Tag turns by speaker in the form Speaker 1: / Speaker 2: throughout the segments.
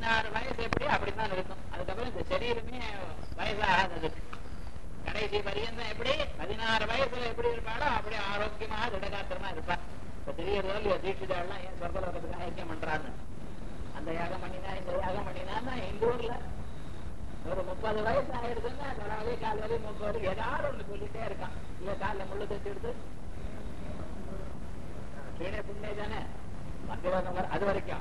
Speaker 1: பதினாறு வயசு எப்படி அப்படித்தான் இருக்கும் அதுக்கப்புறம் இந்த சரீரமே வயசாகாதது கடைசி பரியந்தம் எப்படி பதினாறு வயசுல எப்படி இருப்பாளோ அப்படி ஆரோக்கியமா திடகாத்திரமா இருப்பா இப்ப தெரியறதோ இல்லையோ தீட்சிதாள்லாம் ஏன் சொர்க்கலோகத்துக்கு ஐக்கியம் பண்றான்னு அந்த யாகம் பண்ணினா இந்த யாகம் பண்ணினா இந்த ஊர்ல ஒரு முப்பது வயசு ஆயிடுதுன்னா தலைவலி கால் வலி மூக்கு வலி ஏதாவது ஒண்ணு சொல்லிட்டே இருக்கான் இல்ல காலில் முள்ளு தச்சு எடுத்து சீன புண்ணே தானே மத்தியலோகம் வர- அது வரைக்கும்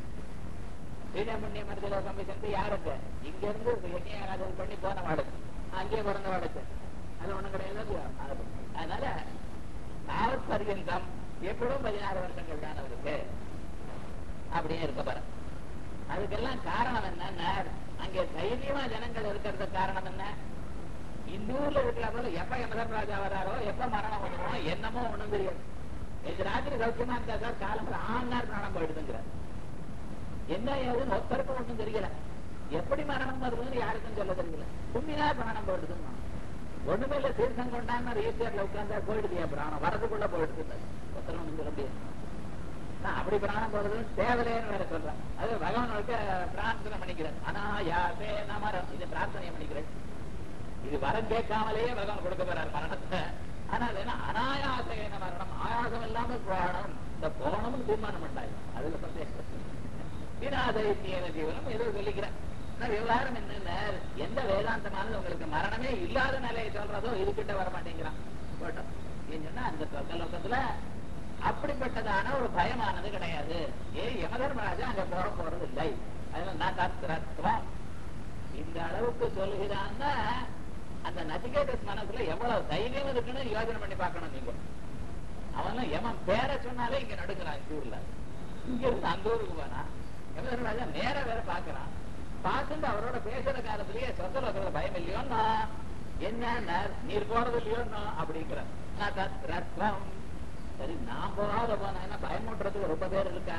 Speaker 1: சீன புண்ணிய மத்தியலோகம் போய் சென்று யாருக்கு இங்க இருந்து யஜ்ஞாகாதல் பண்ணி போன வாடுக்கு அங்கேயே பிறந்த வாடுக்கு அது ஒண்ணும் கிடையாது இல்லையா? அது- அதனால நாவத் பர்யந்தம் எப்படும் பதினாறு வருஷங்கள் தான் அவருக்கு அப்படியே இருக்க பாரு அதுக்கெல்லாம் காரணம் என்னன்னா அங்கே தைரியமா ஜனங்கள் இருக்கிறதுக்கு காரணம் என்ன இந்த ஊர்ல இருக்கிற போல எப்ப யமதர்ராஜா வராரோ எப்ப மரணம் வருமோ என்னமோ ஒண்ணும் தெரியாது நேற்று ராத்திரி சௌக்கியமா இருந்தா சார் காலம் ஆனார் பிராணம் போயிடுதுங்கிறார் என்ன ஏதுன்னு ஒருத்தருக்கும் ஒண்ணும் தெரியல எப்படி மரணம் வருதுன்னு யாருக்கும் சொல்ல தெரியல தும்மினா பிராணம் போயிடுதுன்னு ஒண்ணுமே இல்ல தீர்த்தம் கொண்டான்னு ஈஸ்வரில் உட்கார்ந்தா போயிடுதியா பிராணம் வரதுக்குள்ள போயிடுது ஒருத்தரும் ஒண்ணும் சொல்ல முடியாது நான் அப்படி பிராணம் போறது தேவலேன்னு வேற சொல்றேன் அது பகவானுக்கு பிரார்த்தனை பண்ணிக்கிறேன் ஆனா யாசே நமரம் இது பிரார்த்தனை பண்ணிக்கிறேன் இது வரம் கேட்காமலேயே பகவான் கொடுக்க போறாரு மரணத்தை ஆனா அது என்ன அனாயாசேன மரணம் ஆயாசம் இல்லாம போகணும் இந்த போகணும்னு தீர்மானம் பண்ணாரு அதுல சந்தேகம் வினாதைத்தியன ஜீவனம் ஏதோ சொல்லிக்கிறேன் ஆனா விவகாரம் என்னன்னா எந்த வேதாந்தமானது உங்களுக்கு மரணமே இல்லாத நிலையை சொல்றதோ இதுகிட்ட வர மாட்டேங்கிறான் போட்டோம் ஏன்னு சொன்னா அந்த சொர்க்கலோகத்துல அப்படிப்பட்டதான ஒரு பயமானது கிடையாது ஏ யமதர்மராஜா அங்க போற போறது இல்லை அதனால நான் தத்துவம் இந்த அளவுக்கு சொல்லுகிறான்னா அந்த நச்சிகேதஸ் மனசுல எவ்வளவு தைரியம் இருக்குன்னு யோசனை பண்ணி பார்க்கணும் நீங்க அவன் எவன் பேரை சொன்னாலே இங்க நடுக்கிறான் இந்த ஊர்ல இங்க இருந்து அந்த ஊருக்கு போனா யமதர்மராஜா நேர வேற பாக்குறான் பார்த்துட்டு அவரோட பேசுற காலத்திலேயே சொந்த பயம் இல்லையோன்னா என்ன நீர் போறது இல்லையோன்னா அப்படிங்கிற நான் தத்ரத்வம் சரி நான் போகாத போனா என்ன பயமுட்டுறதுக்கு ரொம்ப பேர் இருக்கா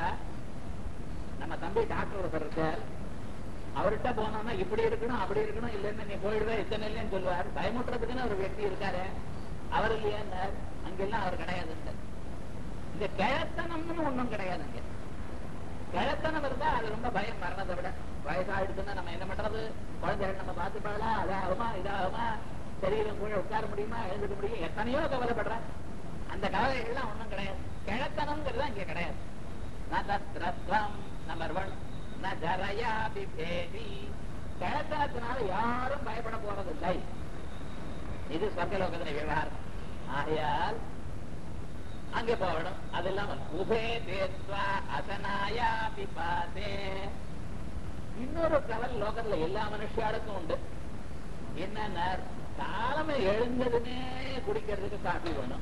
Speaker 1: நம்ம தம்பி டாக்டர் ஒருத்தர் இருக்கார் அவர்கிட்ட போனோம்னா இப்படி இருக்கணும் அப்படி இருக்கணும் இல்லைன்னு நீ போயிடுவே இத்தனை இல்லைன்னு சொல்லுவார் பயமுட்டுறதுக்குன்னு ஒரு வியக்தி இருக்காரு அவர் இல்லையா அங்கெல்லாம் அவர் கிடையாதுங்க இந்த கிழத்தனம்னு ஒண்ணும் கிடையாதுங்க கிழத்தனம் இருந்தா அது ரொம்ப பயம் மரணத்தை விட வயசாயிடுச்சுன்னா நம்ம என்ன பண்றது குழந்தைகள் நம்ம பார்த்துப்பாளா அதாகுமா இதாகுமா சரீரம் கூட உட்கார முடியுமா எழுந்துக்க முடியும் எத்தனையோ கவலைப்படுறேன் அந்த கவலைகள்லாம் ஒண்ணும் கிடையாது கிழத்தனம்ங்கிறது அங்க கிடையாது நதத்ரத்வம் நம்பர் ஒன் நரயா பிபேதி கிழத்தனத்தினால யாரும் பயப்பட போறது இல்லை இது சொர்க்கலோகத்தின விவகாரம் ஆகையால் அங்கே போகணும் அது இல்லாமல் உபே தேத்வா அசனாயா பிபாசே இன்னொரு கவல் லோகத்துல எல்லா மனுஷியாளுக்கும் உண்டு என்னன்னா காலமே எழுந்ததுமே குடிக்கிறதுக்கு காஃபி வேணும்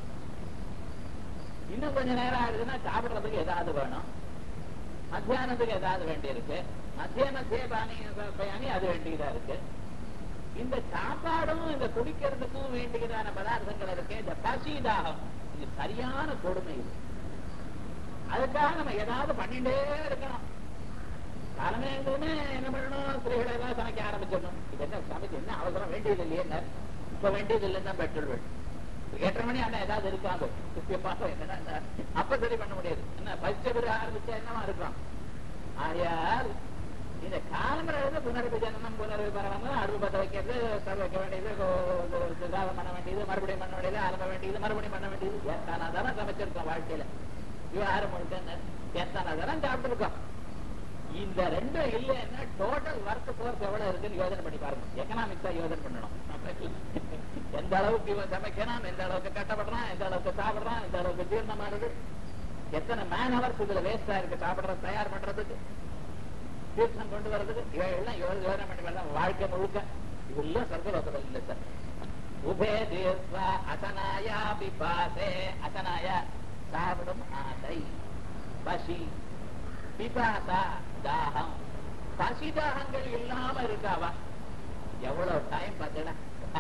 Speaker 1: இன்னும் கொஞ்ச நேரம் ஆகுதுன்னா சாப்பிடுறதுக்கு ஏதாவது வேணும் மத்தியானத்துக்கு ஏதாவது வேண்டி இருக்கு மத்திய மத்திய பாணி பயணி அது வேண்டியதா இருக்கு இந்த சாப்பாடும் இந்த குடிக்கிறதுக்கும் வேண்டியதான பதார்த்தங்கள் இருக்கு இந்த பசி தாகம் இது சரியான கொடுமை இது அதுக்காக நம்ம ஏதாவது பண்ணிட்டே இருக்கணும் காலமே இருந்ததுமே என்ன பண்ணணும் ஸ்திரீகளை ஏதாவது சமைக்க ஆரம்பிச்சிடணும் இது என்ன சமைச்சு என்ன அவசரம் வேண்டியது இல்லையே என்ன இப்ப வேண்டியது இல்லைன்னா பெட்ரோல் வேணும் எட்டரை மணி ஆனா ஏதாவது இருக்காங்க முக்கியமாக என்னன்னா அப்ப சரி பண்ண முடியாது என்ன பச்சை பிறகு ஆரம்பிச்சா என்னவா இருக்கும் ஆயால் இந்த காலமுறை புனர்விஜனனம் புனர்விபரணம் அடுப்பு பத்த வைக்கிறது ஸ்டவ் வைக்க வேண்டியது சுகாதம் பண்ண வேண்டியது மறுபடியும் பண்ண வேண்டியது ஆரம்ப வேண்டியது மறுபடியும் பண்ண வேண்டியது எத்தனை தரம் சமைச்சிருக்கோம் வாழ்க்கையில விவகாரம் முழுக்க எத்தனை தரம் சாப்பிட்டுருக்கோம் இந்த ரெண்டும் இல்லைன்னா டோட்டல் ஒர்க் ஃபோர்ஸ் எவ்வளவு இருக்குன்னு யோசனை பண்ணி பாருங்க எக்கனாமிக்ஸா யோசனை பண்ணணும் எந்த அளவுக்கு இவன் சமைக்கணும் எந்த அளவுக்கு கட்டப்படுறான் எந்த அளவுக்கு சாப்பிடுறான் எந்த அளவுக்கு ஜீரணமானது எத்தனை மேன் ஹவர்ஸ் இதுல வேஸ்டா இருக்கு சாப்பிடுறது தயார் பண்றதுக்கு தீர்த்தம் கொண்டு வர்றதுக்கு இவையெல்லாம் யோசனை பண்ணி வரலாம் வாழ்க்கை முழுக்க இதெல்லாம் சொர்க்கலோகத்தில் இல்லை சார் உபே தீர்வா அசனாயா பிபாசே அசனாயா சாப்பிடும் ஆசை பசி பிபாசா தாகம் பசி தாகங்கள் இல்லாம இருக்காவா எவ்வளவு டைம் பார்த்தேன்னா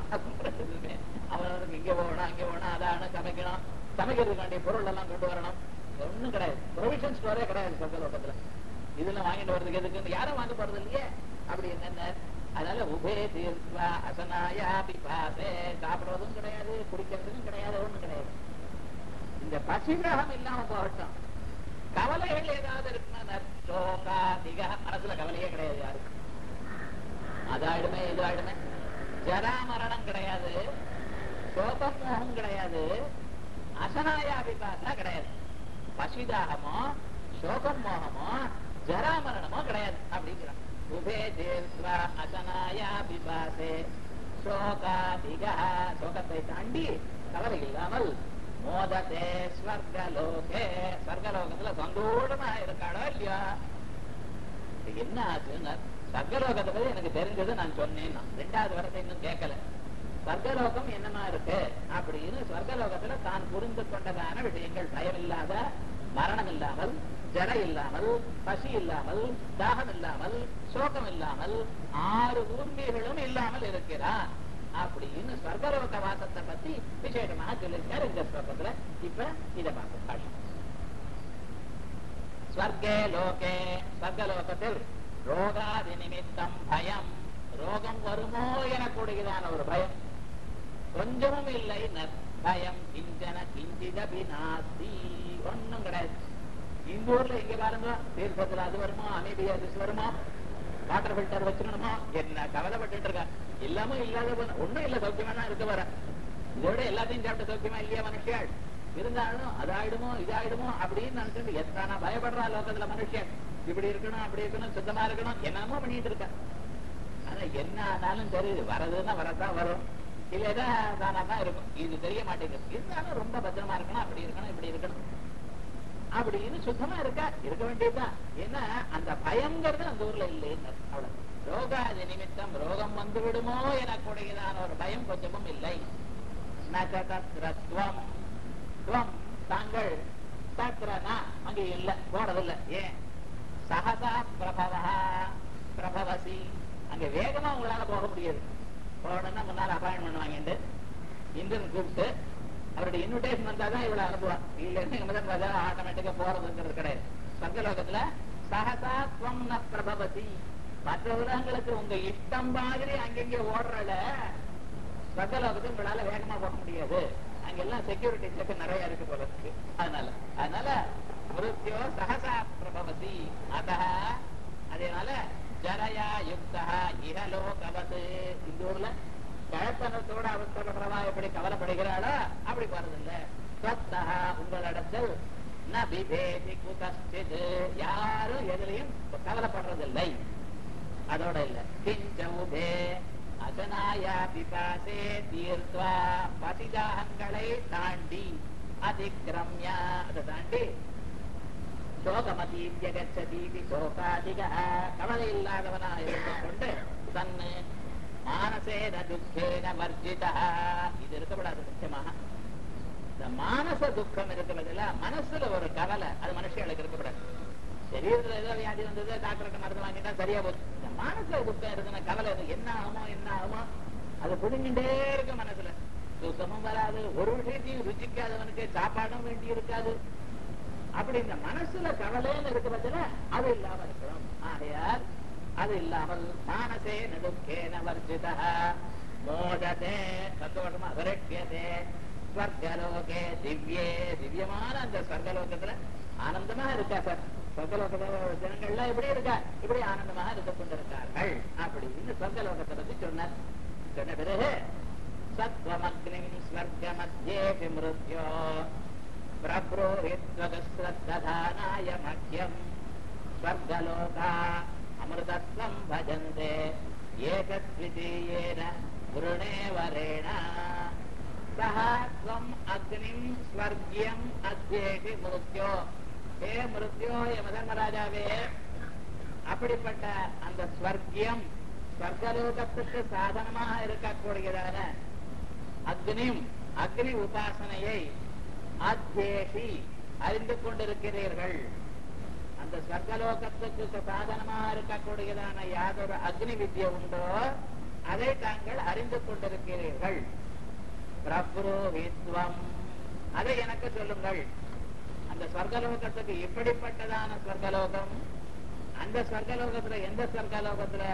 Speaker 1: அவனுக்கு இங்க போகணும் அங்க போகணும் அதான சமைக்கணும் சமைக்கிறதுக்கு வேண்டிய பொருள் எல்லாம் கொண்டு வரணும் ஒண்ணும் கிடையாது ப்ரொவிஷன் ஸ்டோரே கிடையாது சொர்க்கலோகத்துல இதுல வாங்கிட்டு வர்றதுக்கு எதுக்கு யாரும் வாங்க போறது இல்லையே அப்படி என்னென்ன அதனால உபே தீர்வா அசனாயா பிபாசே சாப்பிடுறதும் கிடையாது குடிக்கிறதுக்கும் கிடையாது ஒண்ணும் கிடையாது இந்த பசிகிரகம் இல்லாம போகட்டும் கவலைகள் ஏதாவது இருக்குன்னா சோகா திக மனசுல சொர்க்கத்துல கவலையே கிடையாது யாருக்கு அதாயிடுமே இதாயிடுமே ஜரா மரணம் கிடையாது சோகமோகம் கிடையாது அசனாயா விபாசா கிடையாது பசிதாகமோ சோகம் மோகமோ ஜரா மரணமோ கிடையாது அப்படிங்கிறான் உபே தேர்வா அசனாயா விபாசே சோகாதிகா சோகத்தை தாண்டி கவலை இல்லாமல் மோததே ஸ்வர்கலோகே ஸ்வர்கலோகத்துல சந்தோஷமா இருக்காளோ இல்லையா இது என்ன ஆச்சுன்னா சர்க்கலோகத்தை பத்தி எனக்கு தெரிஞ்சது நான் சொன்னேன் ரெண்டாவது வரத்தை இன்னும் கேட்கல ஸ்வர்கலோகம் என்னமா இருக்கு அப்படின்னு ஸ்வர்கலோகத்துல தான் புரிந்து கொண்டதான விஷயங்கள் பயம் இல்லாத மரணம் இல்லாமல் ஜட இல்லாமல் பசி இல்லாமல் தாகம் இல்லாமல் சோகம் இல்லாமல் ஆறு ஊர்மிகளும் இல்லாமல் இருக்கிறார் அப்படின்னு ஸ்வர்கலோக வாசத்தை பத்தி விசேஷமாக சொல்லியிருக்காரு இந்த ஸ்லோகத்துல இப்ப இதை பார்ப்போம் பாடி ஸ்வர்கே லோகே ஸ்வர்கலோகத்தில் ரோகாதி நிமித்தம் பயம் ரோகம் வருமோ எனக்கூடியதான ஒரு பயம் கொஞ்சமும் இல்லை ந- பயம் கிஞ்சன கிஞ்சிதபி நாஸ்தி ஒண்ணும் கிடையாது இந்த ஊர்ல எங்க பாருங்க தீர்த்தத்துல அது வருமோ அமீபியாசிஸ் வருமோ வாட்டர் ஃபில்டர் வச்சுக்கணுமோ என்ன கவலைப்பட்டு இருக்கா எல்லாமே இல்லாத போன- ஒண்ணும் இல்ல சௌக்கியமா தான் இருக்க வர இதோட எல்லாத்தையும் சாப்பிட்ட சௌக்கியமா இல்லையா மனுஷியாள் இருந்தாலும் அதாயிடுமோ இதாயிடுமோ அப்படின்னு நினைச்சிட்டு எத்தனை பயப்படுறா லோகத்துல மனுஷன் இப்படி இருக்கணும் அப்படி இருக்கணும் சுத்தமா இருக்கணும் என்னமோ பண்ணிட்டு இருக்கா ஆனா என்ன ஆனாலும் சரி இது வரதுன்னா வரத்தான் வரும் இல்லைன்னா தானா தான் இருக்கும் இது தெரிய மாட்டேங்குது இருந்தாலும் ரொம்ப பத்திரமா இருக்கணும் அப்படி இருக்கணும் இப்படி இருக்கணும் அப்படின்னு சுத்தமா இருக்கா இருக்க வேண்டியதுதான் ஏன்னா அந்த பயங்கிறது அந்த ஊர்ல இல்லைன்னு அவ்வளவு ரோகாதி நிமித்தம் ரோகம் வந்து விடுமோ எனக்கூடியதான ஒரு பயம் கொஞ்சமும் இல்லை நகதத்ரத்வம் துவம் தாங்கள் தத்ரனா அங்க இல்ல போறதில்ல ஏன் சகதா பிரபவா பிரபவசி அங்க வேகமா உங்களால போக முடியாது போகணும்னா முன்னால அப்பாயின்மெண்ட் வாங்கிட்டு இந்திரன் கூப்பிட்டு அவருடைய இன்விடேஷன் வந்தாதான் இவ்வளவு அனுப்புவா இல்லைன்னு இங்க முதல் முதல்ல ஆட்டோமேட்டிக்கா போறதுங்கிறது கிடையாது சங்கலோகத்துல சகதா துவம் ந பிரபவதி மற்ற உலகங்களுக்கு உங்க இஷ்டம் மாதிரி அங்கங்க ஓடுறல சகலோகத்துக்கு உங்களால வேகமா போக முடியாது அங்கெல்லாம் செக்யூரிட்டி செக் நிறைய இருக்கு போல இருக்கு அதனால அதனால மிருத்யோ சகசா பிரபவதி அத அதனால ஜரயா யுக்தா இகலோகவது இந்த ஊர்ல கழப்பனத்தோட அவஸ்தப்படுறவா எப்படி கவலைப்படுகிறாளோ அப்படி போறதில்ல சொத்தா உங்களிடத்தில் ந பிபேதி குதஸ்டித் யாரும் எதுலையும் கவலைப்படுறதில்லை அதோட இல்ல கிஞ்ச உபே அசனாயா பிபாசே தீர்த்வா பதிதாகங்களை தாண்டி அதிக்கிரமியா அதை தாண்டி சோகமதீம் ஜெகச்சதீபி சோகாதிக கவலை இல்லாதவனா இருந்து கொண்டு தன்னு மானசேன துக்கேன வர்ஜிதா இது இருக்கக்கூடாது முக்கியமாக இந்த மானச துக்கம் இருக்கிறதுல மனசுல ஒரு கவலை அது மனுஷங்களுக்கு இருக்கக்கூடாது சரீரத்துல ஏதோ வியாதி வந்தது டாக்டர்கிட்ட மருந்து வாங்கிட்டா சரியா போச்சு இந்த மனசுல துக்கம் இருக்குன்னா கவலை இருக்கு என்ன ஆகுமோ என்ன ஆகுமோ அது புடுங்கிட்டே இருக்கு மனசுல சுத்தமும் வராது ஒரு விஷயத்தையும் ருச்சிக்காதவனுக்கு சாப்பாடும் வேண்டி இருக்காது அப்படி இந்த மனசுல கவலைன்னு இருக்கிறதுல அது இல்லாம இருக்கணும் ஆகையால் அது இல்லாமல் மானசே நடுக்கேன வர்ஜித மோததே சந்தோஷமா விரட்டியதே ஸ்வர்கலோகே திவ்யே திவ்யமான அந்த ஸ்வர்கலோகத்துல ஆனந்தமா இருக்கா சார் சொர்க்கலோகத்துல ஜனங்கள்லாம் எப்படி இருக்கா இப்படி ஆனந்தமாக இருந்து கொண்டிருக்கார்கள் அப்படின்னு சொர்க்கலோகத்தை பத்தி சொன்னார் சொன்ன பிறகு சத்வமக்னிம் ஸ்வர்க மத்தியே மிருத்யோ பிரப்ரோஹித்வகஸ்ரத்ததானாய மக்கியம் ஸ்வர்கலோகா அமிர்தத்வம் பஜந்தே ஏகத்விதீயேன குருணே வரேண சஹ त्वम् அக்னிம் ஸ்வர்கியம் அத்யேகி மிருத்யோ ஹே மிருத்யோ யமதர்மராஜாவே அப்படிப்பட்ட அந்த ஸ்வர்கியம் ஸ்வர்கலோகத்துக்கு சாதனமாக இருக்கக்கூடியதான அக்னியும் அக்னி உபாசனையை அத்யேகி அறிந்து கொண்டிருக்கிறீர்கள் அந்த ஸ்வர்கலோகத்துக்கு சாதனமாக இருக்கக்கூடியதான யாதொரு அக்னி வித்யை உண்டோ அதை தாங்கள் அறிந்து கொண்டிருக்கிறீர்கள் பிரபுரோஹித்வம் அதை எனக்கு சொல்லுங்கள் அந்த ஸ்வர்கலோகத்துக்கு எப்படிப்பட்டதான ஸ்வர்கலோகம் அந்த ஸ்வர்கலோகத்துல எந்த ஸ்வர்கலோகத்துல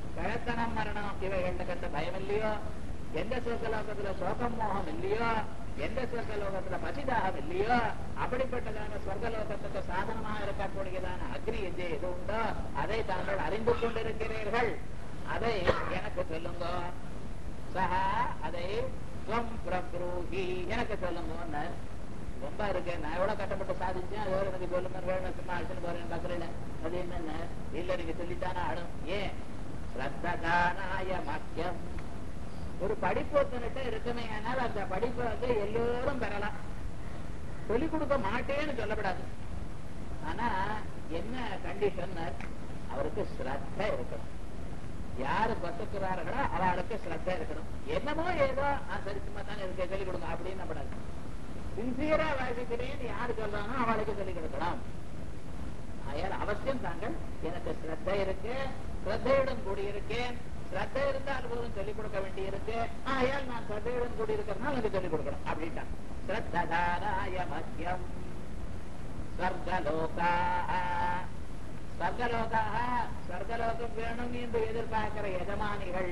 Speaker 1: கழத்தனம் மரணம் இவைகள்கிட்ட பயம் இல்லையோ எந்த சொர்க்கலோகத்துல சோகம் மோகம் இல்லையோ எந்த ஸ்வர்கலோகத்துல பசிதாகம் இல்லையோ அப்படிப்பட்டதான ஸ்வர்கலோகத்துக்கு சாதனமாக இருக்கக்கூடியதான அக்னி வித்யை எது உண்டோ அதை தாங்கள் அறிந்து கொண்டிருக்கிறீர்கள் அதை எனக்கு சொல்லுங்க சஹா அதை துவம் பிரப்ரூஹி எனக்கு சொல்லுங்க ரொம்ப இருக்கு நான் எவ்வளவு கஷ்டப்பட்டு சாதிச்சேன் அது எனக்கு சொல்லுங்க நான் சும்மா அடிச்சுன்னு போறேன் பாக்குறேன் அது என்னன்னு இல்ல நீங்க சொல்லித்தானே ஆடும் ஏன் ஸ்ரத்ததானாய மக்கியம் ஒரு படிப்பு ஒருத்தன்கிட்ட இருக்குமே ஆனால் அந்த படிப்பை வந்து எல்லோரும் பெறலாம் சொல்லிக் கொடுக்க மாட்டேன்னு சொல்லப்படாது ஆனா என்ன கண்டிஷன் அவருக்கு ஸ்ரத்த இருக்கணும் யாரு பத்துக்கிறார்களோ அவளுக்கு ஸ்ரத்த இருக்கணும் என்னமோ ஏதோ ஆ, சரி சும்மா தானே இருக்கு சொல்லிக் கொடுங்க அப்படின்னு படாது சின்சியரா வாசிக்கிறேன்னு யாரு சொல்றானோ அவளுக்கு சொல்லிக் கொடுக்கலாம் ஆயால் அவசியம் தாங்கள் எனக்கு ஸ்ரத்த இருக்கு ஸ்ரத்தையுடன் கூடியிருக்கேன் ஸ்ரத்த இருந்தால் போதும் சொல்லிக் கொடுக்க வேண்டி இருக்கு ஆயால் நான் ஸ்ரத்தையுடன் கூடி இருக்கிறதுனால எனக்கு சொல்லிக் கொடுக்கணும் அப்படின்ட்டான் ஸ்ரத்ததாராய மத்தியம் ஸ்வர்கலோகாः ஸ்வர்கலோகாः ஸ்வர்கலோகம் வேணும் என்று எதிர்பார்க்கிற எஜமானிகள்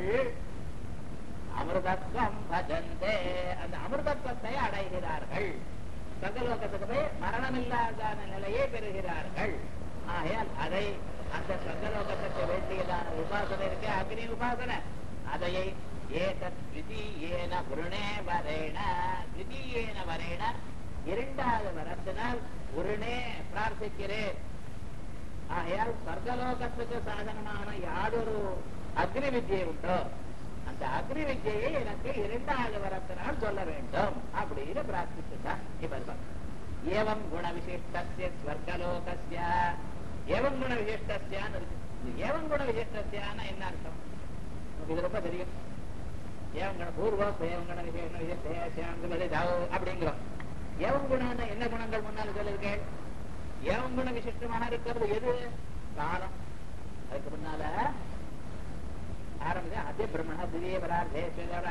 Speaker 1: அமிர்தத்வம் பஜந்தே அந்த அமிர்தத்வத்தை அடைகிறார்கள் சொர்க்கலோகத்துக்கு போய் மரணமில்லாத நிலையை பெறுகிறார்கள் ஆகையால் அதை அந்த சொர்க்கலோகத்துக்கு வேண்டியதான உபாசனை இருக்கு அக்னி உபாசனை அதையை ஏதத் த்விதீயேன புருணே வரேண த்விதீயேன வரேண இரண்டாவது வரத்தினால் உருணே பிரார்த்திக்கிறேன் ஆகையால் சொர்க்கலோகத்துக்கு சாதனமான யாதொரு அக்னி வித்யை உண்டோ அந்த அக்னி வித்யை எனக்கு இரண்டாவது வரத்தினால் சொல்ல வேண்டும் அப்படின்னு பிரார்த்திச்சுட்டான் இப்ப ஏவம் குண விசிஷ்டஸ்ய ஸ்வர்கலோகஸ்ய ஏவம் குண விசிஷ்டஸ்யான்னு இருக்கு இந்த ஏவம் குண விசிஷ்டஸ்யான என்ன அர்த்தம் நமக்கு இது ரொம்ப தெரியும் ஏவம் குண பூர்வம் ஏவம் குண விசேஷ விசிஷ்டாவு அப்படிங்கிறோம் ஏவம் குணம்னா என்ன குணங்கள் முன்னால சொல்லிருக்கேன் ஏவம் குண விசிஷ்டமாக இருக்கிறது எது காலம் அதுக்கு முன்னால ஆரம்பிச்சு அதே பிரம்மண திவ்ய பரார்த்தே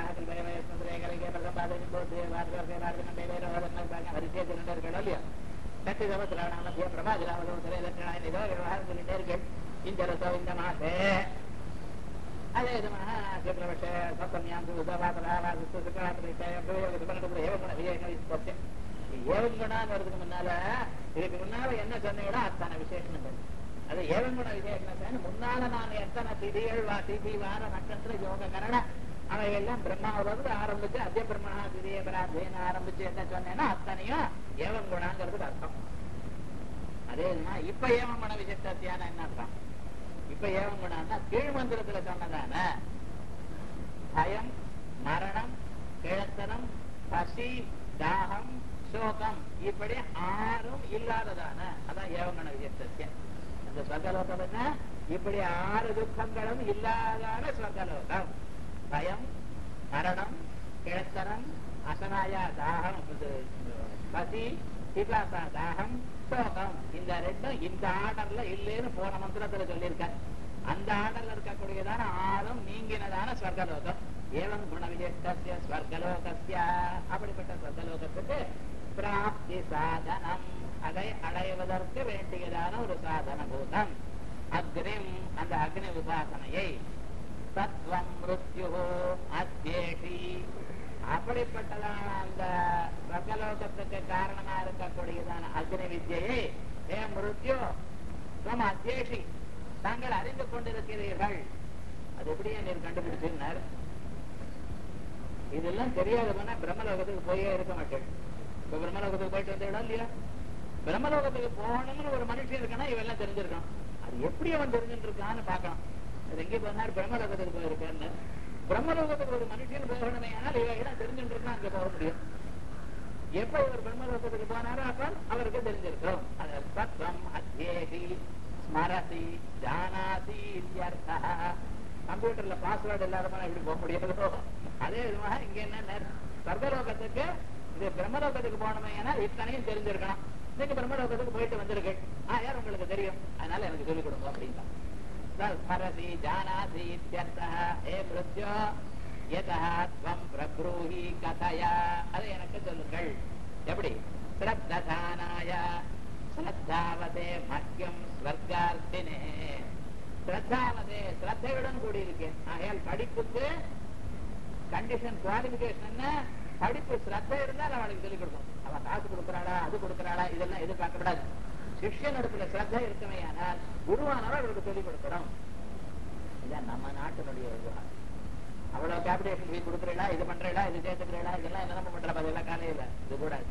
Speaker 1: வரிசையை சொல்லிட்டே இருக்கணும் இல்லையா சக்தி சமத்திராணம் மத்திய பிரபா திராவதம் திரையதற்கனாய் ஏதோ விவகாரம் சொல்லிட்டே இருக்கேன் இந்த ரசோ இந்த மாசே அதே விதமாக சுக்லபட்ச சப்தமியாம் ஏவங்குணான்னு வரதுக்கு முன்னால இதுக்கு முன்னால என்ன சொன்னீங்களோ அத்தனை விசேஷங்கள் அது ஏவங்குண விசேஷம் முன்னால நான் எத்தனை திதிகள் வா திதி வார நட்சத்திர யோக கரண அவையெல்லாம் பிரம்மாவிலிருந்து ஆரம்பிச்சு அத்திய பிரம்மணா திதிய பராதேன்னு ஆரம்பிச்சு என்ன சொன்னேன்னா அத்தனையும் ஏவங்குணாங்கிறதுக்கு அர்த்தம் அதே இதுமா இப்ப ஏவங்குண விசிஷ்டத்தியான என்ன அர்த்தம் இப்ப ஏவங்குணான்னா கீழ் மந்திரத்துல சொன்னதான பயம் மரணம் கிழத்தனம் பசி தாகம் சோகம் இப்படி ஆறும் இல்லாததான அதான் ஏவங்கண விஜயத்தியம் அந்த ஸ்வர்கலோகம் என்ன இப்படி ஆறு துக்கங்களும் இல்லாதான ஸ்வர்கலோகம் பயம் மரணம் கிழத்தனம் அசனாயா தாகம் இது, பசி பிபாசா தாகம் சோகம் இந்த ரெண்டும் இந்த ஆர்டர்ல இல்லைன்னு போன மந்திரத்துல சொல்லியிருக்கார் அந்த ஆர்டர்ல இருக்கக்கூடியதான ஆறும் நீங்கினதான ஸ்வர்கலோகம் ஏவம் குண விஜிஷ்டஸ்ய ஸ்வர்கலோகஸ்ய அப்படிப்பட்ட ஸ்வர்கலோகத்துக்கு பிராப்தி சாதனம் அதை அடைவதற்கு வேண்டியதான ஒரு சாதன பூதம் அக்னிம் அந்த அக்னி உபாசனையை தத்வம் மிருத்யு அத்யேஷி அப்படிப்பட்டதான அந்த ஸ்வர்கலோகத்துக்கு காரணமா இருக்கக்கூடியதான அக்னி வித்யை ஏ மிருத்யு துவம் அத்யேஷி தாங்கள் அறிந்து கொண்டிருக்கிறீர்கள் அது எப்படியே நீர் கண்டுபிடிச்சிருந்தார் இதெல்லாம் தெரியாதவனா பிரம்மலோகத்துக்கு போயே இருக்க மாட்டேன் இப்ப பிரம்மலோகத்துக்கு போயிட்டு வந்த இடம் இல்லையா பிரம்மலோகத்துக்கு போகணும்னு ஒரு மனுஷன் இருக்கானா இவெல்லாம் தெரிஞ்சிருக்கான் அது எப்படி அவன் தெரிஞ்சுட்டு இருக்கான்னு பார்க்கலாம் அது எங்கே போனார் பிரம்மலோகத்துக்கு போயிருக்கான்னு பிரம்மலோகத்துக்கு ஒரு மனுஷன் போகணுமே ஆனால் இவையெல்லாம் தெரிஞ்சுட்டு இருக்கான் அங்க போக முடியும் எப்ப இவர் பிரம்மலோகத்துக்கு போனாரோ அப்ப அவருக்கு தெரிஞ்சிருக்கும் அது தத்துவம் அத்தியேகி ஸ்மரதி ஜானாதி இத்தியர்த்தா கம்ப்யூட்டர்ல பாஸ்வேர்டு இல்லாதவங்க எப்படி போக முடியாதோ அதே விதமாக இங்க என்ன சர்வலோகத்துக்கு இது பிரம்மலோகத்துக்கு போனோமே ஏன்னா இத்தனையும் தெரிஞ்சிருக்கணும் நீங்க பிரம்மலோகத்துக்கு போயிட்டு வந்திருக்கு ஆ யார் உங்களுக்கு தெரியும் அதனால எனக்கு சொல்லிக் கொடுங்க அப்படின்னா ஸ்மரதி ஜானாதி இத்தியர்த்தா ஏ மிருத்யோ யதா துவம் பிரப்ரூஹி கதயா அதை எனக்கு சொல்லுங்கள் எப்படி ஸ்ரத்ததானாய ஸ்ரத்தாவதே மக்கியம் ஸ்வர்கார்த்தினே ஸ்ரத்தாவதே ஸ்ரத்தையுடன் கூடியிருக்கேன் ஆகையால் படிப்புக்கு கண்டிஷன் குவாலிபிகேஷன் என்ன படிப்பு ஸ்ரத்த இருந்தால் அவளுக்கு சொல்லிக் கொடுக்கணும் அவன் காசு கொடுக்குறாளா அது கொடுக்குறாளா இதெல்லாம் எதிர்பார்க்கப்படாது சிஷ்யன் இடத்துல ஸ்ரத்த இருக்குமே ஆனால் குருவானவர் அவருக்கு சொல்லிக் கொடுக்கணும் இதான் நம்ம நாட்டினுடைய விவகாரம் அவ்வளவு கேபிடேஷன் ஃபீஸ் கொடுக்குறீங்களா இது பண்றீங்களா இது சேர்த்துக்கிறீங்களா இதெல்லாம் என்ன பண்ற அதெல்லாம் காலையில இது கூடாது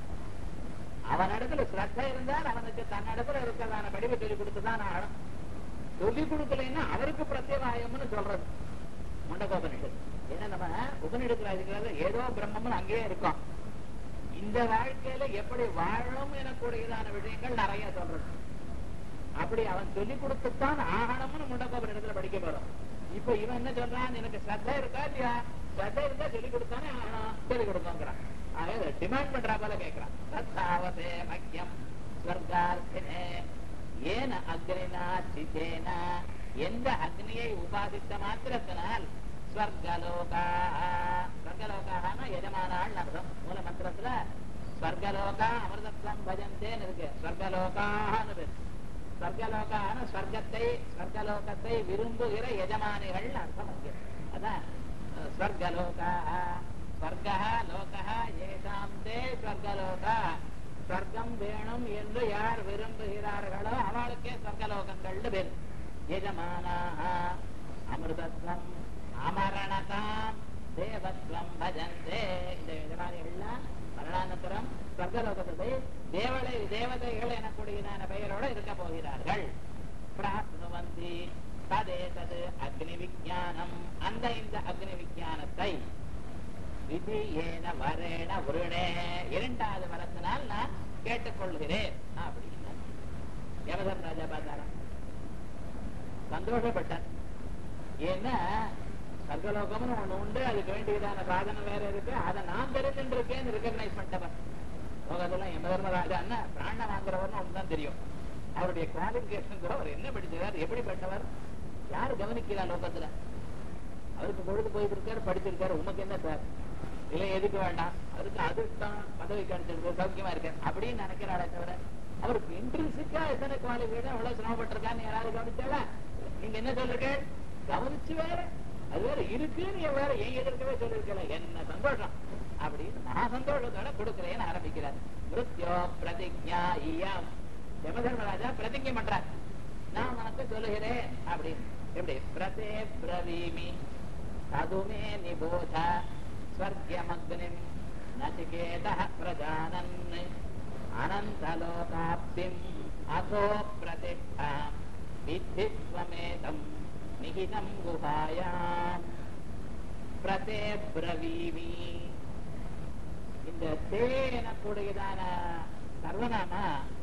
Speaker 1: அவன் இடத்துல ஸ்ரத்த இருந்தால் அவனுக்கு தன் இடத்துல இருக்கிறதான படிவை சொல்லிக் கொடுத்துதான் ஆகணும் சொல்லிக் கொடுக்கலைன்னா அவருக்கு பிரத்யேகாயம்னு சொல்றது முண்டகோபனிஷத்து ஏன்னா நம்ம உபநிடத்துல இருக்கிறது ஏதோ பிரம்மம்னு அங்கேயே இருக்கோம் இந்த வாழ்க்கையில எப்படி வாழணும் எனக்கூடியதான விஷயங்கள் நிறைய சொல்றது அப்படி அவன் சொல்லி கொடுத்துத்தான் ஆகணும்னு முண்டகோபன் இடத்துல படிக்க போறோம் இப்ப இவன் என்ன சொல்றான் எனக்கு ஸ்ரத்த இருக்கா இல்லையா ஸ்ரத்த இருந்தா சொல்லி கொடுத்தானே ஆகணும் சொல்லி கொடுத்தோங்கிறான் ஆக டிமாண்ட் பண்றா போல கேட்கிறான் சத்தாவதே மக்கியம் ஸ்வர்கார்த்தினே ஏன அக்னினா சித்தேன எந்த அக்னியை உபாதித்த மாத்திரத்தினால் ஸ்வர்கலோகா ஸ்வர்கலோகான எஜமானாள் அர்த்தம் மூல மந்திரத்துல ஸ்வர்கலோகா அமிர்தத்வம் பஜந்தேன்னு இருக்கு ஸ்வர்கலோகான்னு பேரு ஸ்வர்கலோகான ஸ்வர்க்கத்தை ஸ்வர்கலோகத்தை விரும்புகிற எஜமானிகள் அர்த்தம் இருக்கு அதான் அஹ், ஸ்வர்கலோகா ஸ்வர்கா லோகா ஏதாம் தே ஸ்வர்கலோகா ஸ்வர்க்கம் வேணும் என்று யார் விரும்புகிறார்களோ அவளுக்கே ஸ்வர்கலோகங்கள்னு பேரு எஜமானாக அமிர்தத்வம் அமரணதாம் தேவத்வம் பஜந்தே இந்த எஜமானிகள்லாம் மரணானந்தரம் ஸ்வர்கலோகத்தை தேவலை தேவதைகள் எனக்கூடியதான பெயரோட இருக்க போகிறார்கள் பிராப்னுவந்தி ததே தது அக்னி விஜானம் அந்த இந்த அக்னி விஜானத்தை விதி ஏன வரேன உருணே இரண்டாவது வரத்தினால் நான் கேட்டுக்கொள்கிறேன் அப்படின்னு யமதம் ராஜா பார்த்தாராம் சந்தோஷப்பட்டார் ஏன்னா சர்க்கலோகம்னு ஒண்ணு உண்டு அதுக்கு வேண்டியதான சாதனம் வேற இருக்கு அதை நான் தெரிஞ்சுட்டு இருக்கேன்னு ரெக்கக்னைஸ் பண்ணிட்டவர் லோகத்தெல்லாம் யமதர்மராஜான்னா பிராண வாங்குறவர்னு ஒன்று தான் தெரியும் அவருடைய குவாலிபிகேஷன் அவர் என்ன படிச்சவர் எப்படி பண்ணவர் யாரு கவனிக்கிறா லோகத்துல அவருக்கு பொழுது போயிட்டு இருக்காரு படிச்சிருக்காரு உமக்கு என்ன சார் இல்லை எதுக்கு வேண்டாம் அவருக்கு அதிர்ஷ்டம் பதவி கிடைச்சிருக்கு சௌக்கியமா இருக்காரு அப்படின்னு நினைக்கிறாளே தவிர அவருக்கு இன்ட்ரென்சிக்கா எத்தனை குவாலிஃபிகேஷன் எவ்வளவு சிரமப்பட்டிருக்கான்னு யாராவது கவனிச்சாலா நீங்க என்ன சொல்றீங்க கவனிச்சு வேற அது வேற இருக்குன்னு என் வேற என் எதிர்க்கவே சொல்லிருக்கல என்ன சந்தோஷம் அப்படின்னு நான் சந்தோஷத்தோட கொடுக்கிறேன்னு ஆரம்பிக்கிறார் மிருத்யோ பிரதிஜா இயம் யமதர்மராஜா பிரதிஜை பண்றார் நான் உனக்கு சொல்லுகிறேன் அப்படின்னு எப்படி பிரதே பிரவீமி அதுமே நிபோத ஸ்வர்கியமக்னிம் நச்சிகேதः பிரஜானன் அனந்தலோகாப்திம் அதோ பிரதிஷ்டாம் வித்தி ஸ்வமேதம் நிகிதம் குஹாயாம் பிரதே பிரவீமி இந்த தே எனக்கூடியதான சர்வநாமா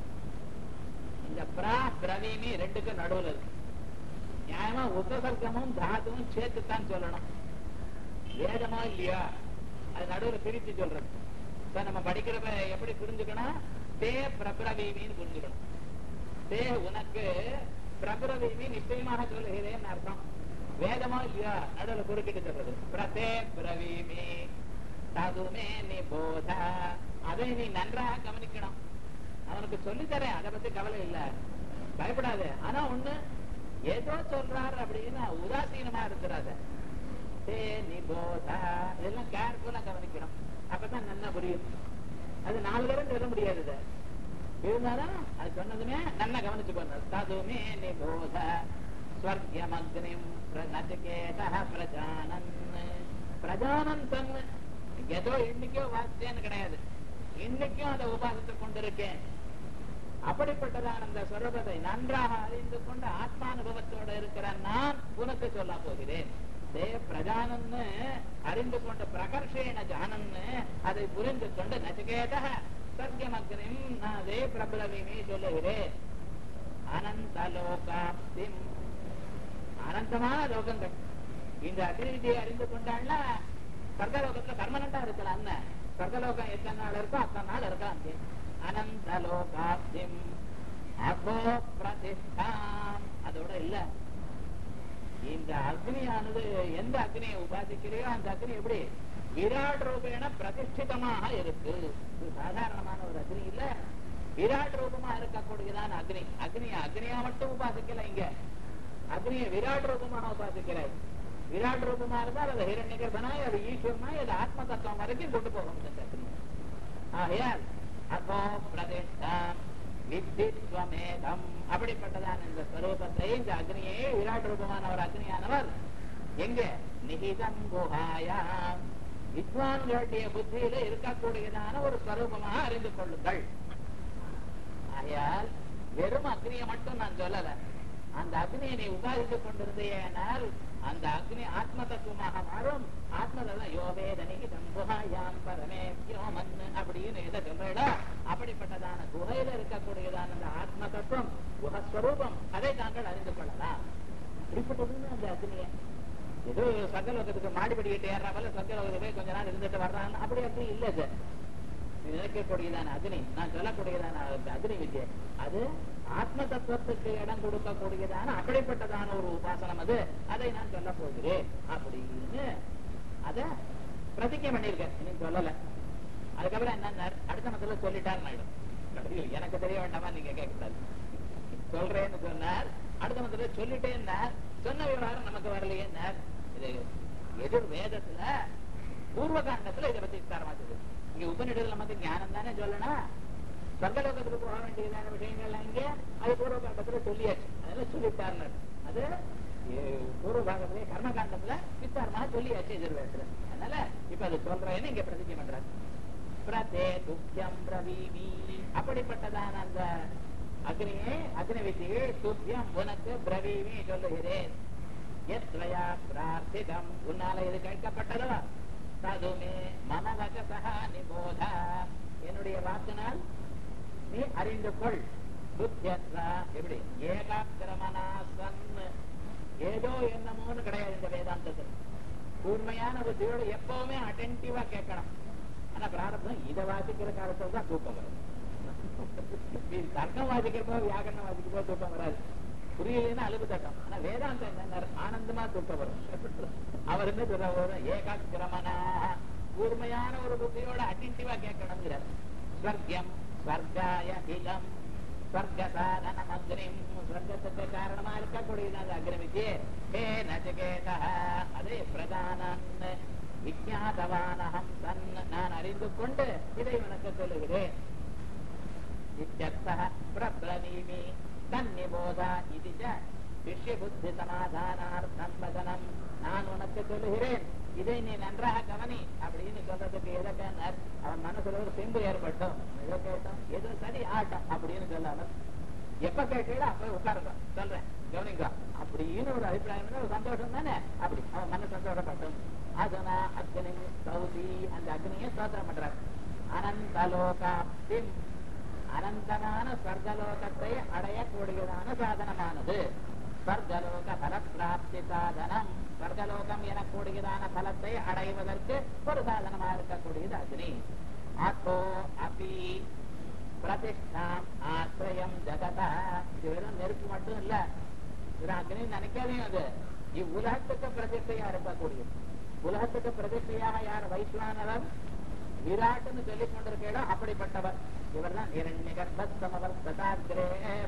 Speaker 1: இந்த பிரா பிரவீமி ரெண்டுக்கும் நடுவுல இருக்கு நியாயமா உபசர்க்கமும் தாதுவும் சேர்த்துத்தான் சொல்லணும் வேதமா இல்லையா அது நடுவுல பிரித்து சொல்றது இப்ப நம்ம படிக்கிறப்ப எப்படி புரிஞ்சுக்கணும் தே பிரபிரவீமின்னு புரிஞ்சுக்கணும் தே உனக்கு பிரபிரவீமி நிச்சயமாக சொல்லுகிறேன் அர்த்தம் வேதமா இல்லையா நடுவுல குறுக்கிட்டு சொல்றது பிரதே பிரவீமி ததுமே நிபோத அதை நீ நன்றாக கவனிக்கணும் அவனுக்கு சொல்லித்தரேன் அதை பத்தி கவலை இல்ல பயப்படாது ஆனா ஒண்ணு ஏதோ சொல்றாரு அப்படின்னு உதாசீனமா இருக்கிறாத தே நிபோத இதெல்லாம் கேர்ஃபுல்லா கவனிக்கணும் அப்பதான் நல்லா புரியும் அது நாலு தரம் சொல்ல முடியாது இதை. இருந்தாலும் அது சொன்னதுமே நல்லா கவனிச்சு போறது ததுமே நிபோத ஸ்வர்கியமக்னிம் நச்சிகேத பிரஜானன் பிரஜானந்தன் ஏதோ இன்னைக்கோ வாசிச்சேன்னு கிடையாது இன்னைக்கும் அதை உபாசித்து கொண்டிருக்கேன் அப்படிப்பட்டதான அந்த ஸ்வரூபத்தை நன்றாக அறிந்து கொண்டு ஆத்மானுபவத்தோட இருக்கிற நான் உனக்கு சொல்ல போகிறேன் தே பிரஜானன்னு அறிந்து கொண்டு பிரகர்ஷேன ஜானன்னு அதை புரிந்து கொண்டு நச்சிகேத சத்தியமக்னிம் நான் அதே பிரபலவிமே சொல்லுகிறேன் அனந்த லோகாப்திம் அனந்தமான லோகங்கள் இந்த அக்னிவிதியை அறிந்து கொண்டாள்னா சொர்க்கலோகத்துல பர்மனண்டா இருக்கலாம் சொர்க்கலோகம் எத்தனை நாள் இருக்கோ அத்தனை நாள் இருக்கலாம் அங்கே. அனந்த லோகாப்திம் அகோ பிரதிஷ்டாம் அதோட இல்ல இந்த அக்னியானது எந்த அக்னியை உபாசிக்கிறையோ அந்த அக்னி எப்படி விராட் ரூபேண பிரதிஷ்டிதமாக இருக்கு இது சாதாரணமான ஒரு அக்னி இல்ல விராட் ரூபமா இருக்கக்கூடியதான அக்னி அக்னி அக்னியா மட்டும் உபாசிக்கல இங்க அக்னியை விராட் ரூபமாக உபாசிக்கிறாய் விராட் ரூபமா இருந்தால் அது ஹிரண்ய கர்ப்பனாய் அது ஈஸ்வரனாய் அது ஆத்ம தத்துவம் வரைக்கும் கொண்டு போகும் இந்த அக்னி ஆகையால் அப்போ பிரதிஷ்டாம் வித்தித்வமேதம் அப்படிப்பட்டதான இந்த ஸ்வரூபத்தை இந்த அக்னியே விராட் ரூபமான ஒரு அக்னியானவர் எங்க நிகிதம் குஹாயாம் வித்வான்களுடைய புத்தியில இருக்கக்கூடியதான ஒரு ஸ்வரூபமாக அறிந்து கொள்ளுங்கள் ஆகையால் வெறும் அக்னியை மட்டும் நான் சொல்லல அந்த அக்னியை நீ உபாதித்துக் கொண்டிருந்தேனால் அந்த அக்னி ஆத்ம தத்துவமாக மாறும் ஆத்ம தத்துவம் யோவேதனிகி தம்புகாயாம் பரமே யோமன் அப்படின்னு எதை சொல்றா அப்படிப்பட்டதான குகையில இருக்கக்கூடியதான அந்த ஆத்ம தத்துவம் குஹஸ்வரூபம் அதை தாங்கள் அறிந்து கொள்ளலாம் இப்படிப்பட்டதுன்னு அந்த அக்னியை ஏதோ சக்கலோகத்துக்கு மாடிப்படிக்கிட்டு ஏறா போல சக்கலோகத்துக்கு போய் கொஞ்ச நாள் இருந்துட்டு வர்றாங்க அப்படி அப்படி இல்லை சார் நினைக்கக்கூடியதான அக்னி நான் சொல்லக்கூடியதான அந்த அக்னி வித்யை அது ஆத்ம தத்துவத்துக்கு இடம் கொடுக்கக்கூடியதான அப்படிப்பட்டதான ஒரு உபாசனம் அது அதை நான் சொல்ல போகிறேன் அப்படின்னு அத பிரதிஜை பண்ணிருக்கேன் இன்னும் சொல்லல அதுக்கப்புறம் என்ன அடுத்த மத்தில சொல்லிட்டார் நாயுடு எனக்கு தெரிய வேண்டாமா நீங்க கேட்கக்கூடாது சொல்றேன்னு சொன்னார் அடுத்த மத்தில சொல்லிட்டேன்னார் சொன்ன விவகாரம் நமக்கு வரலையேன்னார் இது எதிர் வேதத்துல பூர்வ காண்டத்துல இதை பத்தி விஸ்தாரமா சொல்லுது இங்க உபநிடத்துல நமக்கு ஞானம் தானே சொல்லணும் சொர்க்கலோகத்துக்கு போக வேண்டியதான விஷயங்கள்லாம் இங்க அது பூர்வ காண்டத்துல சொல்லியாச்சு அதெல்லாம் சொல்லிட்டாருன்னு அது பூர்வ பாகத்துல கர்ம காண்டத்துல விஸ்தாரமா சொல்லியாச்சு எதிர்வேதத்துல அதனால இப்ப அது சொல்றேன்னு இங்க பிரதிஜை பண்றாரு பிரதே துக்கியம் பிரவீமி அப்படிப்பட்டதான அந்த அக்னியே அக்னி வித்தியை துக்கியம் உனக்கு பிரவீமி சொல்லுகிறேன் எத்வயா பிரார்த்திதம் உன்னால இது கேட்கப்பட்டதோ ததுமே மனவகசா நிபோத என்னுடைய வாக்கினால் நீ அறிந்து கொள் புத்தியத்ரா எப்படி ஏகாக்கிரமனா சன் ஏதோ என்னமோன்னு கிடையாது இந்த வேதாந்தத்தில் கூர்மையான புத்தியோட எப்பவுமே அட்டென்டிவா கேட்கணும் ஆனா பிராரப்தம் இதை வாசிக்கிற காலத்துல தான் தூக்கம் வரும் தர்க்கம் வாசிக்கிறப்போ வியாகரணம் வாசிக்கிறப்போ தூக்கம் வராது புரியலன்னா அழுகு தட்டம் ஆனா வேதாந்தம் என்ன ஆனந்தமா தூக்கம் வரும் அவர் என்ன சொல்ற ஏகாக்கிரமனா கூர்மையான ஒரு புத்தியோட அட்டின்டிவா கேட்கணுங்கிறார் ஸ்வர்க்கம் ஸ்வர்காய இலம் ஸ்வர்கசாதனம் அக்னிம் ஸ்வர்க்கத்துக்கு காரணமா இருக்கக்கூடியது அக்னிமிக்கு ஹே நச்சகேதா அதே பிரதானன் விஜாதவானகம் தன் நான் அறிந்து கொண்டு இதை உனக்கு சொல்லுகிறேன் இத்தியர்த்தः பிரப்ரவீமி தன்னிபோத இது விஷய புத்தி சமாதானார்த்தம் வதனம் நான் உனக்கு சொல்லுகிறேன் இதை நீ நன்றாக கவனி அப்படின்னு சொல்றதுக்கு எதற்கான அவன் மனசுல ஒரு பிம்பு ஏற்பட்டும் எதை கேட்டோம் ஏதோ சரி ஆட்டம் அப்படின்னு சொல்லாமல் எப்ப கேட்டீங்களோ அப்ப உட்காருங்க சொல்றேன் கவனிங்க அப்படின்னு ஒரு அபிப்பிராயம் ஒரு சந்தோஷம் தானே அப்படி அவன் மன சந்தோஷப்பட்டும் அதுனா அக்னி சௌதி அந்த அக்னியை சோதனம் பண்றாரு அனந்தலோகாப்திம் அனந்தமான ஸ்வர்கலோகத்தை அடையக்கூடியதான சாதனமானது ஸ்வர்கலோக பலப்பிராப்தி சாதனம் ஸ்வர்கலோகம் எனக்கூடியதான பலத்தை அடைவதற்கு ஒரு சாதனமா இருக்கக்கூடியது அக்னி ஆட்டோ அபி பிரதிஷ்டாம் ஆசிரியம் ஜகதா இது வெறும் நெருப்பு மட்டும் இல்ல இது அக்னி நினைக்காதையும் அது இவ்வுலகத்துக்கு பிரதிஷ்டையா இருக்கக்கூடியது உலகத்துக்கு பிரதிஷ்டையாக யார் வைஸ்வானவர் விராட்னு சொல்லிக் கொண்டிருக்கீடோ அப்படிப்பட்டவர் இவர்தான் இரண்ய கர்ப்பஸ்தமவர் ததாகிரே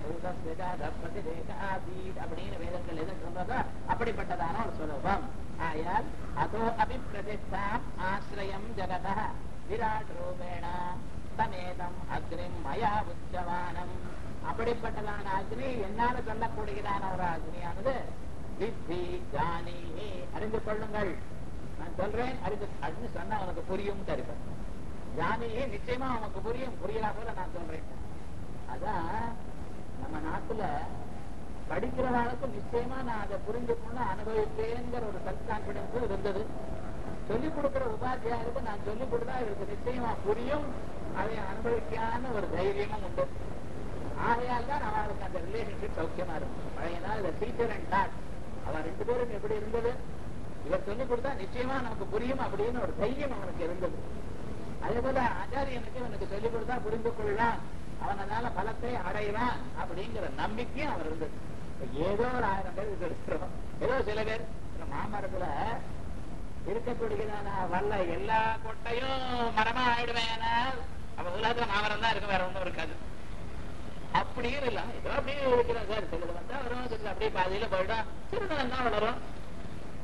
Speaker 1: பூதஸ்வஜாதீத் அப்படின்னு வேதங்கள் எது சொல்றதோ அப்படிப்பட்டதான ஒரு சுரூபம் ஆயால் அதோ அபி பிரதிஷ்டாம் ஆசிரியம் ஜகத விராட் ரூபேண சமேதம் அக்னிம் மயா உச்சவானம் அப்படிப்பட்டதான அக்னி என்னால சொல்லக்கூடியதான ஒரு அக்னியானது வித்தி ஜானி அறிந்து கொள்ளுங்கள் நான் சொல்றேன் அறிந்து அப்படின்னு சொன்னா உனக்கு புரியும் தருப்பேன் ஜானியே நிச்சயமா உனக்கு புரியும் புரியலா போல நான் சொல்றேன் அதான் நம்ம நாட்டுல படிக்கிறவர்களுக்கு நிச்சயமா நான் அதை புரிஞ்சுக்கணும்னு அனுபவிப்பேங்கிற ஒரு செல்ஃப் கான்பிடன்ஸ் இருந்தது சொல்லிக் கொடுக்கிற உபாத்தியாருக்கு நான் சொல்லிக் கொடுத்தா இவருக்கு நிச்சயமா புரியும் அதை அனுபவிக்கான ஒரு தைரியமும் உண்டு ஆகையால் தான் அவளுக்கு அந்த ரிலேஷன்ஷிப் சௌக்கியமா இருக்கும் பழைய நாள் இந்த டீச்சர் அண்ட் டாட் அவன் ரெண்டு பேரும் எப்படி இருந்தது இவர் சொல்லிக் கொடுத்தா நிச்சயமா நமக்கு புரியும் அப்படின்னு ஒரு தைரியம் அவனுக்கு இருந்தது அதே போல ஆச்சாரியனுக்கு இவனுக்கு சொல்லிக் கொடுத்தா புரிந்து கொள்ளலாம் அவன் அதனால பலத்தை அடைவான் அப்படிங்கிற நம்பிக்கையும் அவர் இருந்தது இப்ப ஏதோ ஒரு ஆயிரம் பேர் இது இருக்கிறோம் ஏதோ சில பேர் இந்த மாமரத்துல இருக்கக்கூடியதான வல்ல எல்லா கொட்டையும் மரமா ஆயிடுவேன் அப்ப உலகத்துல மாமரம் தான் இருக்கும் வேற ஒண்ணும் இருக்காது அப்படியும் இல்ல ஏதோ அப்படியே இருக்கிறோம் சார் சிலது வந்தா வரும் சிலது அப்படியே பாதியில போயிடும் சிலது வந்தா வளரும்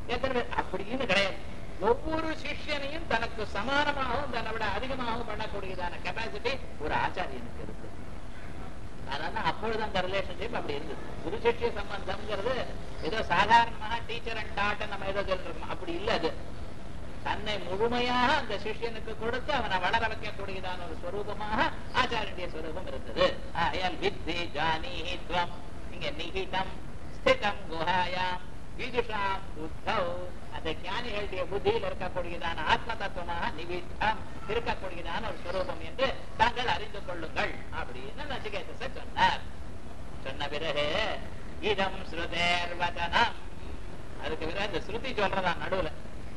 Speaker 1: எத்தனை பேர் அப்படின்னு கிடையாது ஒவ்வொரு சிஷ்யனையும் தனக்கு சமானமாகவும் தன்னை விட அதிகமாகவும் பண்ணக்கூடியதான கெப்பாசிட்டி ஒரு ஆச்சாரியனுக்கு இருக்கு அதனால அப்பொழுது அந்த ரிலேஷன்ஷிப் அப்படி இருந்தது குரு சிஷ்ய சம்பந்தம்ங்கிறது ஏதோ சாதாரணமாக டீச்சர் அண்ட் டாட் நம்ம ஏதோ சொல்றோம் அப்படி இல்ல அது தன்னை முழுமையாக அந்த சிஷ்யனுக்கு கொடுத்து அவனை வளர வைக்கக்கூடியதான ஒரு ஸ்வரூபமாக ஆச்சாரிய ஸ்வரூபம் இருந்தது ஆயால் வித்தி ஜானீஹி துவம் இங்க நிகிதம் ஸ்திதம் குஹாயாம் விதுஷாம் புத்தௌ அந்த ஞானிகளுடைய புத்தியில் இருக்கக்கூடியதான ஆத்ம தத்துவமாக நிவித்தம் இருக்கக்கூடியதான ஒரு ஸ்வரூபம் என்று தாங்கள் அறிந்து கொள்ளுங்கள் அப்படின்னு நச்சிகேதச சொன்னார் சொன்ன பிறகு இதம் ஸ்ருதேர் வதனம் அதுக்கு பிறகு அந்த ஸ்ருதி சொல்றதா நடுவுல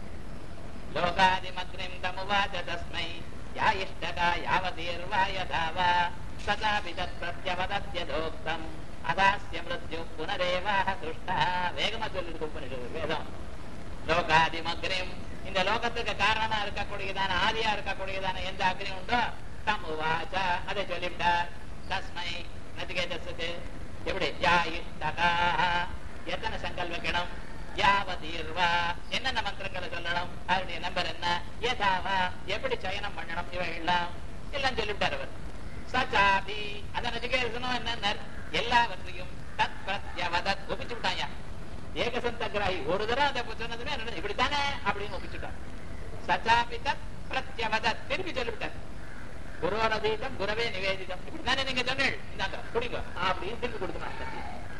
Speaker 1: லோகாதிமக்னிம் தமுவாச்ச தஸ்மை யா இஷ்டகா யாவதீர்வா யதாவா சதாபி தத் பிரத்யவதத்யதோக்தம் அதாஸ்ய மிருத்யு புனரேவாஹ துஷ்டா வேகமா சொல்லிருக்கு உபனிஷத்து வேதம் லோகாதிமக்னிம் இந்த லோகத்துக்கு காரணமா இருக்கக்கூடியதான ஆதியா இருக்கக்கூடியதான எந்த அக்னி உண்டோ தம் உவாச்ச அதை சொல்லிவிட்டார் தஸ்மை நச்சிகேதஸுக்கு எப்படி யா இஷ்டகா எத்தனை சங்கல் வைக்கணும் யாவதீர்வா என்னென்ன மந்திரங்களை சொல்லணும் அவருடைய நம்பர் என்ன ஏதாவா எப்படி சயனம் பண்ணணும் இவைகள்லாம் எல்லாம் சொல்லிவிட்டார் அவர் சச்சாபி அந்த நச்சிகேதனும் என்ன எல்லாவற்றையும் தத் பிரத்யவதத் ஒப்பிச்சு விட்டாயா ஏகசந்தகிராகி ஒரு தடவை அதை சொன்னதுமே என்ன இப்படித்தானே அப்படின்னு ஒப்பிச்சுட்டார் சச்சாபி தத் பிரத்யவதத் திருப்பி சொல்லிவிட்டார் குருவரதீதம் குரவே நிவேதிதம் இப்படித்தானே நீங்க சொன்னீள் இந்தாங்க குடிங்க அப்படின்னு திருப்பி கொடுத்துனாங்க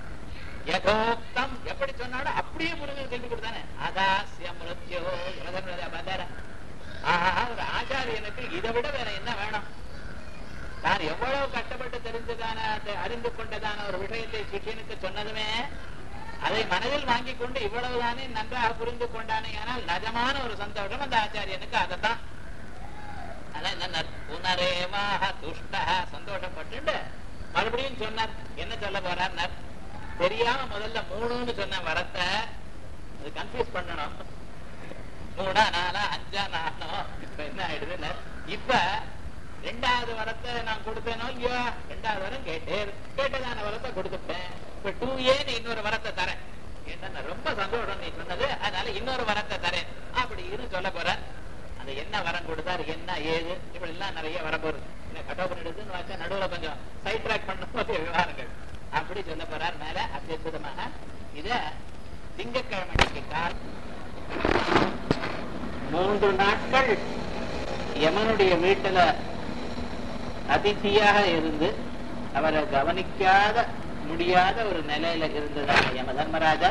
Speaker 1: யதோக்தம் எப்படி சொன்னாலும் அப்படியே முருகன் சொல்லி கொடுத்தானே அதாசிய மிருத்யோ பதர ஆஹா ஒரு ஆச்சாரியனுக்கு இதை விட வேற என்ன வேணும் தான் எவ்வளவு கஷ்டப்பட்டு தெரிந்ததான அறிந்து கொண்டதான ஒரு விஷயத்தை சிஷியனுக்கு சொன்னதுமே அதை மனதில் வாங்கி கொண்டு இவ்வளவுதானே நன்றாக புரிந்து கொண்டானே ஆனால் நிஜமான ஒரு சந்தோஷம் அந்த ஆச்சாரியனுக்கு அதைத்தான் அதான் என்ன புனரேவாக துஷ்டா சந்தோஷப்பட்டு மறுபடியும் சொன்னார் என்ன சொல்ல போறார் தெரியாம முதல்ல மூணுன்னு சொன்ன வரத்தை அது கன்ஃபியூஸ் பண்ணணும் மூணா நாலா அஞ்சா நாலோ இப்ப என்ன ஆயிடுதுன்னு இப்ப ரெண்டாவது வரத்தை நான் கொடுத்தேனோ இல்லையோ ரெண்டாவது வரம் கேட்டேன் கேட்டதான வரத்தை கொடுத்துட்டேன் இப்ப டூ ஏன்னு இன்னொரு வரத்தை தரேன் என்ன ரொம்ப சந்தோஷம் நீ சொன்னது அதனால இன்னொரு வரத்தை தரேன் அப்படின்னு சொல்ல போறேன் அது என்ன வரம் கொடுத்தாரு என்ன ஏது இப்படி எல்லாம் நிறைய வர போறது கட்டோபன் எடுத்துன்னு வச்சா நடுவுல கொஞ்சம் சைட் ட்ராக் பண்ணும்போது விவகாரங்கள் அப்படி சொல்ல போறார் மேல அத்தியுதமாக இத திங்கக்கிழமைக்கு கால் மூன்று நாட்கள் யமனுடைய வீட்டுல அதிதியாக இருந்து அவரை கவனிக்காத முடியாத ஒரு நிலையில இருந்ததான யம தர்மராஜா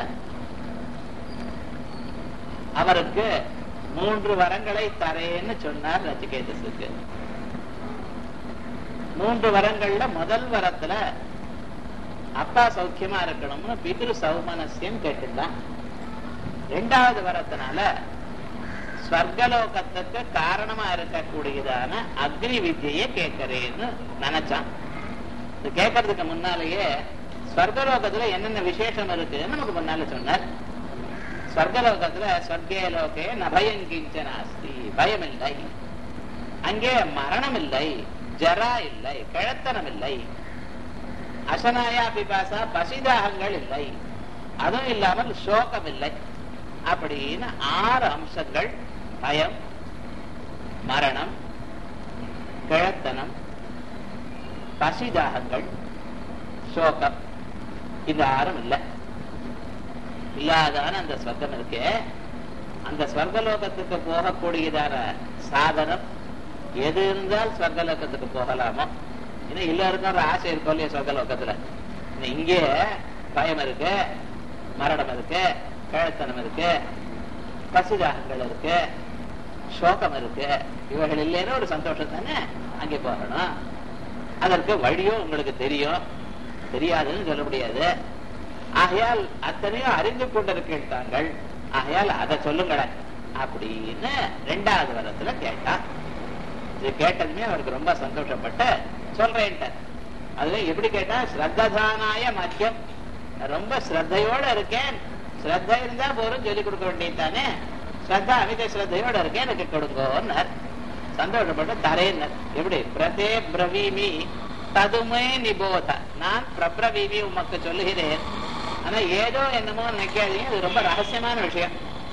Speaker 1: அவருக்கு மூன்று வரங்களை தரேன்னு சொன்னார் ரச்சிகேதஸுக்கு மூன்று வரங்கள்ல முதல் வரத்துல அப்பா சௌக்கியமா இருக்கணும்னு பிதிரு சௌமனசியம் கேட்டுதான் ரெண்டாவது வரத்தினால ஸ்வர்கலோகத்துக்கு காரணமா இருக்கக்கூடியதான அக்னி வித்தியை கேட்கிறேன்னு நினைச்சான் இது கேட்கறதுக்கு முன்னாலேயே ஸ்வர்கலோகத்துல என்னென்ன விசேஷம் இருக்குன்னு நமக்கு முன்னால சொன்னார் ஸ்வர்கலோகத்துல ஸ்வர்கே லோகே நபயம் கிஞ்சன அஸ்தி பயம் இல்லை அங்கே மரணம் இல்லை ஜரா இல்லை கிழத்தனம் இல்லை அசனாயா பிபாசா பசிதாகங்கள் இல்லை அதுவும் இல்லாமல் சோகம் இல்லை அப்படின்னு ஆறு அம்சங்கள் பயம் மரணம் கிழத்தனம் பசிதாகங்கள் சோகம் இந்த ஆறும் இல்லை இல்லாதான அந்த ஸ்வர்க்கம் இருக்கு அந்த ஸ்வர்கலோகத்துக்கு போகக்கூடியதான சாதனம் எது இருந்தால் ஸ்வர்கலோகத்துக்கு போகலாமோ இன்னும் எல்லாருக்கும் ஒரு ஆசை இருக்கும் இல்லையா சொர்க்கலோகத்துல இங்கே பயம் இருக்கு மரணம் இருக்கு கழத்தனம் இருக்கு பசிதாகங்கள் இருக்கு சோகம் இருக்கு இவைகள் இல்லைன்னு ஒரு சந்தோஷம் தானே அங்கே போகணும் அதற்கு வழியும் உங்களுக்கு தெரியும் தெரியாதுன்னு சொல்ல முடியாது ஆகையால் அத்தனையும் அறிந்து கொண்டிருக்கீர்கள் தாங்கள் ஆகையால் அதை சொல்லுங்களேன் அப்படின்னு ரெண்டாவது வரத்துல கேட்டான் இது கேட்டதுமே அவருக்கு ரொம்ப சந்தோஷப்பட்டு சொல்றேன் அதுல எப்படி கேட்டா ஸ்ரத்ததானாய மத்தியம் ரொம்ப ஸ்ரத்தையோட இருக்கேன் ஸ்ரத்த இருந்தா போரும் சொல்லிக் கொடுக்க வேண்டியதானே ஸ்ரத்தா அமித ஸ்ரத்தையோட இருக்கேன் எனக்கு கொடுங்கோன்னார் சந்தோஷப்பட்டு தரேன்னர் எப்படி பிரதே பிரவீமி ததுமே நிபோத நான் பிரபிரவீமி உமக்கு சொல்லுகிறேன் ஆனா ஏதோ என்னமோ நினைக்காதீங்க இது ரொம்ப ரகசியமான விஷயம்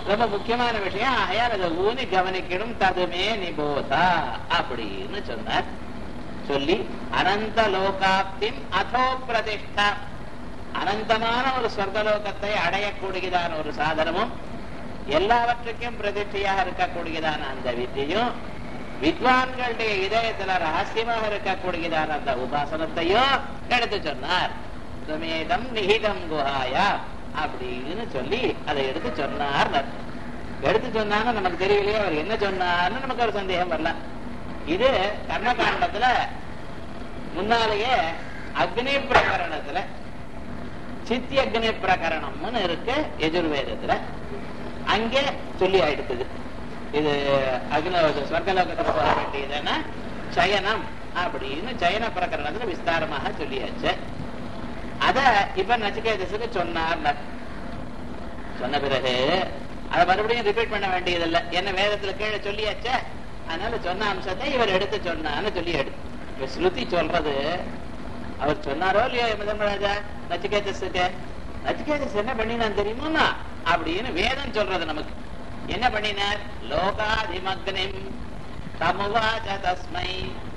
Speaker 1: ரொம்ப முக்கியமான விஷயம் ஆகையால் அதை ஊனி கவனிக்கணும் ததுமே நிபோதா அப்படின்னு சொன்னார் சொல்லி அனந்த லோகாப்திம் அதோ பிரதிஷ்டா அனந்தமான ஒரு சொர்க்கலோகத்தை அடையக்கூடியதான ஒரு சாதனமும் எல்லாவற்றுக்கும் பிரதிஷ்டையாக இருக்கக்கூடியதான அந்த வித்தியும் வித்வான்களுடைய இதயத்துல ரகசியமாக இருக்கக்கூடியதான அந்த உபாசனத்தையும் எடுத்து சொன்னார் சுமேதம் நிகிதம் குஹாயா அப்படின்னு சொல்லி அதை எடுத்து சொன்னார் எடுத்து சொன்னான்னு நமக்கு தெரியலையே அவர் என்ன சொன்னார்னு நமக்கு ஒரு சந்தேகம் வரலாம் இது கர்மகாண்டத்துல முன்னாலேயே அக்னி பிரகரணத்துல சித்தி அக்னி பிரகரணம்னு இருக்கு எஜுர்வேதத்துல அங்கே சொல்லி ஆயிடுத்துது இது அக்னி ஸ்வர்கலோகத்துல போக வேண்டியதுன்னா சயனம் அப்படின்னு சயன பிரகரணத்துல விஸ்தாரமாக சொல்லியாச்சு அத இப்ப நச்சிகேதஸுக்கு சொன்னார் சொன்ன பிறகு அதை மறுபடியும் ரிப்பீட் பண்ண வேண்டியதில்லை என்ன வேதத்துல கீழே சொல்லியாச்சே அதனால சொன்ன அம்சத்தை இவர் எடுத்து சொன்னான்னு சொல்லி எடுத்து ஸ்ருதி சொல்றது அவர் சொன்னாரோ இல்லையோ யமதர்மராஜா நச்சிகேதஸுக்கு நச்சிகேதஸ் என்ன பண்ணினான் தெரியுமா அப்படின்னு வேதம் சொல்றது நமக்கு என்ன பண்ணினார் லோகாதிமக்னிம் தமுவாச்ச தஸ்மை